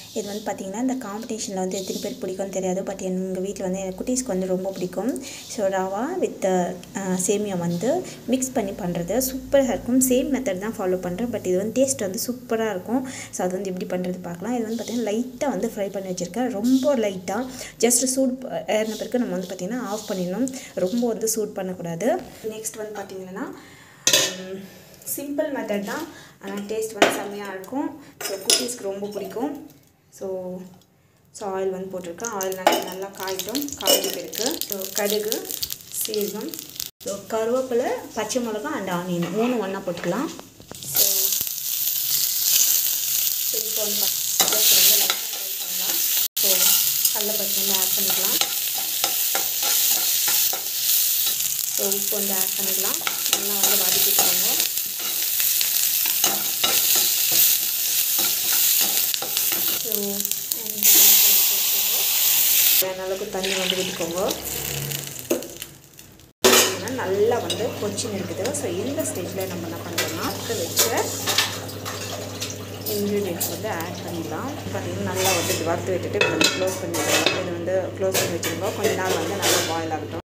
இது வந்து பார்த்திங்கன்னா இந்த காம்படிஷனில் வந்து எத்தனை பேர் பிடிக்கும்னு தெரியாது பட் எங்கள் வீட்டில் வந்து என் குட்டீஸ்க்கு வந்து ரொம்ப பிடிக்கும் ஸோ ரவா வித் சேமியா வந்து மிக்ஸ் பண்ணி பண்ணுறது சூப்பராக இருக்கும் சேம் மெத்தட் தான் ஃபாலோ பண்ணுறேன் பட் இது வந்து டேஸ்ட் வந்து சூப்பராக இருக்கும் ஸோ அது வந்து எப்படி பண்ணுறது பார்க்கலாம் இது வந்து பார்த்திங்கன்னா லைட்டாக வந்து ஃப்ரை பண்ணி வச்சுருக்கேன் ரொம்ப லைட்டாக ஜஸ்ட் சூட் ஏறின பிறகு நம்ம வந்து பார்த்திங்கன்னா ஆஃப் பண்ணிடணும் ரொம்ப வந்து சூட் பண்ணக்கூடாது நெக்ஸ்ட் வந்து பார்த்திங்கன்னா சிம்பிள் மெத்தட் தான் ஆனால் டேஸ்ட் வந்து செம்மையாக இருக்கும் ஸோ குட்டீஸ்க்கு ரொம்ப பிடிக்கும் ஸோ ஸோ ஆயில் வந்து போட்டிருக்கேன் ஆயில் நல்லா நல்லா காயிட்டும் காய்ச்சி இருக்கு ஸோ கடுகு சீரகம் ஸோ கருவேப்பிலை பச்சை மிளகா அண்ட் ஆனியன் மூணு ஒன்றா போட்டுக்கலாம் ஸோ ஸோ இப்போ வந்து பார்த்தீங்கன்னா ரொம்ப லைட்டாக ஃப்ரை பண்ணலாம் ஸோ கடலைப்பருப்பு வந்து ஆட் பண்ணிக்கலாம் ஸோ உப்பு வந்து ஆட் பண்ணிக்கலாம் நல்லா வந்து வதக்கிக்கோங்க ஸோ அளவுக்கு தண்ணி வந்து விட்டுக்கோங்க ஏன்னா நல்லா வந்து கொச்சின்னு இருக்குது ஸோ இந்த ஸ்டேஜில் நம்ம என்ன பண்ணுறோம்னா வச்ச இன்க்ரீடியன்ஸ் வந்து ஆட் பண்ணிடலாம் பார்த்தீங்கன்னா நல்லா வந்து வறுத்து விட்டுட்டு இப்போ வந்து க்ளோஸ் பண்ணிடலாம் இது வந்து க்ளோஸ் பண்ணி வச்சுருக்கோம் கொஞ்ச நாள் வந்து நல்லா பாயில் ஆகட்டும்